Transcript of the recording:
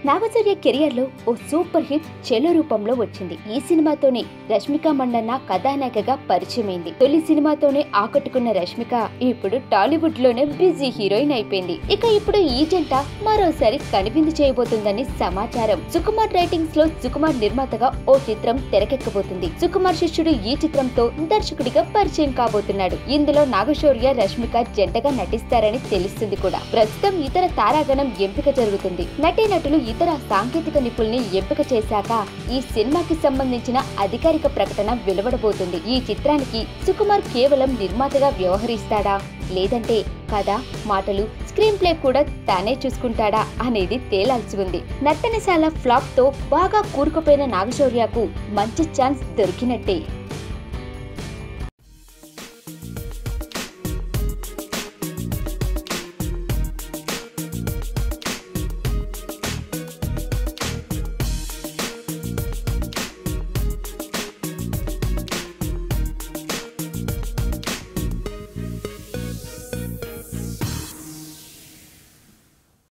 నాగచర్య career లో ఓ super hit చెలో రూపంలో వచ్చింది ఈ సినిమాతోనే రష్మిక మండన్న కథానాయికగా పరిచయమైంది తొలి సినిమాతోనే ఆకట్టుకున్న రష్మిక ఇప్పుడు టాలీవుడ్ లోనే బిజీ హీరోయిన్ అయిపోయింది ఇక ఇప్పుడు ఈ జంట మరోసారి కనువిందు చేయబోతుందని సమాచారం సుకుమార్ రైటింగ్స్ లో సుకుమార్ నిర్మాతగా ఓ చిత్రం తెరకెక్కబోతుంది సుకుమార్ శిష్యుడు ఈ చిత్రంతో దర్శకుడిగా పరిచయం కాబోతున్నాడు ఇందులో నాగశౌర్య రష్మిక జంటగా నటిస్తారని తెలుస్తుంది కూడా ప్రస్తుతం ఇతర తారాగణం ఎంపిక జరుగుతుంది నటీనటులు ఇతర సాంకేతిక నిపుణుల్ని ఎంపిక చేశాక ఈ సినిమాకి సంబంధించిన అధికారిక ప్రకటన వెలువడబోతుంది ఈ చిత్రానికి సుకుమార్ కేవలం నిర్మాతగా వ్యవహరిస్తాడా లేదంటే కథ మాటలు స్క్రీన్ ప్లే కూడా తానే చూసుకుంటాడా అనేది తేలాల్సి ఉంది నర్తనశాల ఫ్లాప్ తో బాగా కూరుకుపోయిన నాగశౌర్యకు మంచి ఛాన్స్ దొరికినట్టే